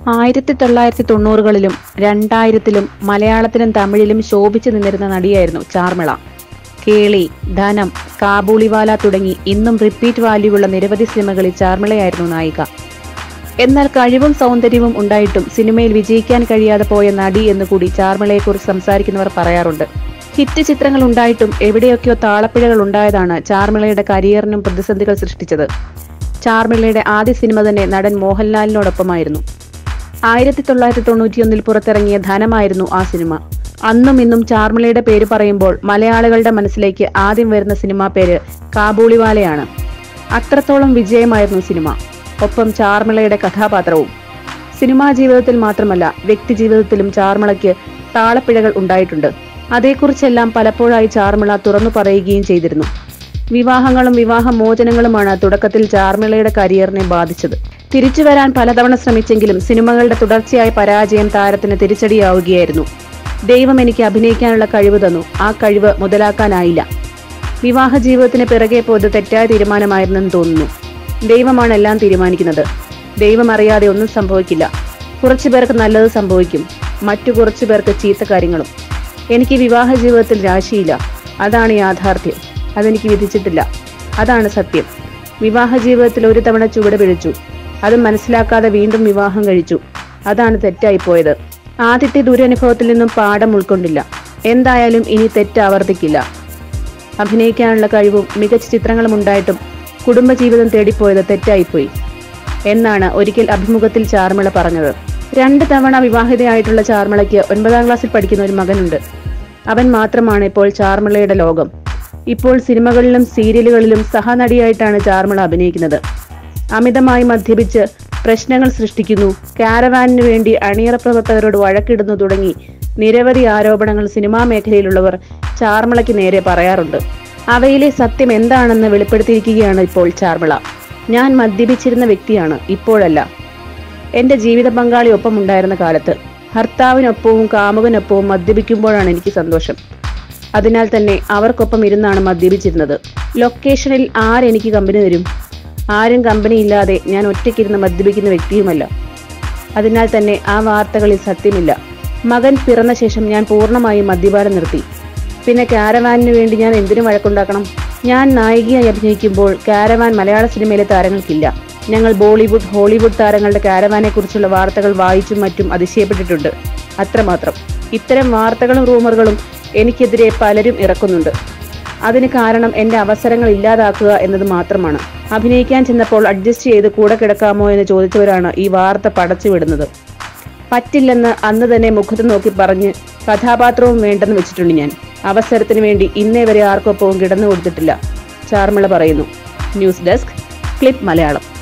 ആയിരത്തി തൊള്ളായിരത്തി തൊണ്ണൂറുകളിലും രണ്ടായിരത്തിലും മലയാളത്തിലും തമിഴിലും ശോഭിച്ചു നിന്നിരുന്ന നടിയായിരുന്നു ചാർമിള കേളി ധനം കാബൂളിവാല തുടങ്ങി ഇന്നും റിപ്പീറ്റ് വാല്യൂവുള്ള നിരവധി സിനിമകളിൽ ചാർമിളയായിരുന്നു നായിക എന്നാൽ കഴിവും സൗന്ദര്യവും ഉണ്ടായിട്ടും സിനിമയിൽ വിജയിക്കാൻ കഴിയാതെ പോയ നടി എന്നുകൂടി ചാർമിളയെക്കുറിച്ച് സംസാരിക്കുന്നവർ പറയാറുണ്ട് ഹിറ്റ് ചിത്രങ്ങൾ ഉണ്ടായിട്ടും എവിടെയൊക്കെയോ താളപ്പിഴകൾ ഉണ്ടായതാണ് ചാർമിളയുടെ കരിയറിനും പ്രതിസന്ധികൾ സൃഷ്ടിച്ചത് ചാർമിളയുടെ ആദ്യ സിനിമ തന്നെ നടൻ മോഹൻലാലിനോടൊപ്പമായിരുന്നു ആയിരത്തി തൊള്ളായിരത്തി തൊണ്ണൂറ്റിയൊന്നിൽ പുറത്തിറങ്ങിയ ധനമായിരുന്നു ആ സിനിമ അന്നും ഇന്നും ചാർമിളയുടെ പേര് പറയുമ്പോൾ മലയാളികളുടെ മനസ്സിലേക്ക് ആദ്യം വരുന്ന സിനിമാ പേര് കാബൂളിവാലയാണ് അത്രത്തോളം വിജയമായിരുന്നു സിനിമ ഒപ്പം ചാർമിളയുടെ കഥാപാത്രവും സിനിമാ ജീവിതത്തിൽ മാത്രമല്ല വ്യക്തി ജീവിതത്തിലും ചാർമിളയ്ക്ക് താളപ്പിഴകൾ ഉണ്ടായിട്ടുണ്ട് അതേക്കുറിച്ചെല്ലാം പലപ്പോഴായി ചാർമിള തുറന്നു പറയുകയും ചെയ്തിരുന്നു വിവാഹങ്ങളും വിവാഹമോചനങ്ങളുമാണ് തുടക്കത്തിൽ ചാർമിളയുടെ കരിയറിനെ ബാധിച്ചത് തിരിച്ചു വരാൻ പലതവണ ശ്രമിച്ചെങ്കിലും സിനിമകളുടെ തുടർച്ചയായ പരാജയം താരത്തിന് തിരിച്ചടിയാവുകയായിരുന്നു ദൈവം എനിക്ക് അഭിനയിക്കാനുള്ള കഴിവ് തന്നു ആ കഴിവ് മുതലാക്കാനായില്ല വിവാഹ ജീവിതത്തിന് പിറകെ പോയത് തെറ്റായ തീരുമാനമായിരുന്നെന്ന് തോന്നുന്നു ദൈവമാണ് എല്ലാം തീരുമാനിക്കുന്നത് ദൈവം അറിയാതെ ഒന്നും സംഭവിക്കില്ല കുറച്ചു പേർക്ക് നല്ലത് സംഭവിക്കും മറ്റു കുറച്ചു പേർക്ക് ചീത്ത കാര്യങ്ങളും എനിക്ക് വിവാഹ ജീവിതത്തിൽ രാശിയില്ല അതാണ് യാഥാർത്ഥ്യം അതെനിക്ക് വിധിച്ചിട്ടില്ല അതാണ് സത്യം വിവാഹ ജീവിതത്തിൽ ഒരു തവണ ചുവട് പിഴച്ചു അത് മനസ്സിലാക്കാതെ വീണ്ടും വിവാഹം കഴിച്ചു അതാണ് തെറ്റായിപ്പോയത് ആദ്യത്തെ ദുരനുഭവത്തിൽ നിന്നും പാഠം ഉൾക്കൊണ്ടില്ല എന്തായാലും ഇനി തെറ്റ് ആവർത്തിക്കില്ല അഭിനയിക്കാനുള്ള കഴിവും മികച്ച ചിത്രങ്ങളും ഉണ്ടായിട്ടും കുടുംബജീവിതം തേടിപ്പോയത് തെറ്റായിപ്പോയി എന്നാണ് ഒരിക്കൽ അഭിമുഖത്തിൽ ചാർമിള പറഞ്ഞത് രണ്ട് തവണ വിവാഹിതയായിട്ടുള്ള ചാർമിളയ്ക്ക് ഒൻപതാം ക്ലാസ്സിൽ പഠിക്കുന്ന ഒരു മകനുണ്ട് അവൻ മാത്രമാണ് ഇപ്പോൾ ചാർമിളയുടെ ലോകം ഇപ്പോൾ സിനിമകളിലും സീരിയലുകളിലും സഹനടിയായിട്ടാണ് ചാർമിള അഭിനയിക്കുന്നത് അമിതമായി മദ്യപിച്ച് പ്രശ്നങ്ങൾ സൃഷ്ടിക്കുന്നു കാരവാനിന് വേണ്ടി അണിയറ പ്രവർത്തകരോട് വഴക്കിടുന്നു തുടങ്ങി നിരവധി ആരോപണങ്ങൾ സിനിമാ മേഖലയിലുള്ളവർ ചാർമിളയ്ക്ക് നേരെ പറയാറുണ്ട് അവയിലെ സത്യം എന്താണെന്ന് വെളിപ്പെടുത്തിയിരിക്കുകയാണ് ഇപ്പോൾ ചാർമിള ഞാൻ മദ്യപിച്ചിരുന്ന വ്യക്തിയാണ് ഇപ്പോഴല്ല എന്റെ ജീവിത പങ്കാളി ഒപ്പം ഉണ്ടായിരുന്ന കാലത്ത് ഭർത്താവിനൊപ്പവും കാമുകനൊപ്പവും മദ്യപിക്കുമ്പോഴാണ് എനിക്ക് സന്തോഷം അതിനാൽ തന്നെ അവർക്കൊപ്പം ഇരുന്നാണ് മദ്യപിച്ചിരുന്നത് ലൊക്കേഷനിൽ ആരെനിക്ക് കമ്പനി തരും ആരും കമ്പനി ഇല്ലാതെ ഞാൻ ഒറ്റയ്ക്കിരുന്ന് മദ്യപിക്കുന്ന വ്യക്തിയുമല്ല അതിനാൽ തന്നെ ആ വാർത്തകളിൽ സത്യമില്ല മകൻ പിറന്ന ശേഷം ഞാൻ പൂർണ്ണമായും മദ്യപാനം നിർത്തി പിന്നെ കാരവാനിന് വേണ്ടി ഞാൻ എന്തിനു വഴക്കുണ്ടാക്കണം ഞാൻ നായികയായി അഭിനയിക്കുമ്പോൾ കാരവാൻ മലയാള സിനിമയിലെ താരങ്ങൾക്കില്ല ഞങ്ങൾ ബോളിവുഡ് ഹോളിവുഡ് താരങ്ങളുടെ കാരവാനെ കുറിച്ചുള്ള വാർത്തകൾ വായിച്ചും മറ്റും അതിശയപ്പെട്ടിട്ടുണ്ട് അത്രമാത്രം ഇത്തരം വാർത്തകളും റൂമറുകളും എനിക്കെതിരെ പലരും ഇറക്കുന്നുണ്ട് അതിന് കാരണം എന്റെ അവസരങ്ങൾ ഇല്ലാതാക്കുക എന്നത് മാത്രമാണ് അഭിനയിക്കാൻ ചെന്നപ്പോൾ അഡ്ജസ്റ്റ് ചെയ്ത് കൂടെ കിടക്കാമോ എന്ന് ചോദിച്ചവരാണ് ഈ വാർത്ത പടച്ചുവിടുന്നത് പറ്റില്ലെന്ന് അന്ന് തന്നെ മുഖത്ത് നോക്കി പറഞ്ഞ് കഥാപാത്രവും വേണ്ടെന്ന് വെച്ചിട്ടുണ്ട് ഞാൻ അവസരത്തിന് വേണ്ടി ഇന്നേ വരെ ആർക്കൊപ്പവും കിടന്നു കൊടുത്തിട്ടില്ല ചാർമിള പറയുന്നു ന്യൂസ് ഡെസ്ക് ക്ലിപ്പ് മലയാളം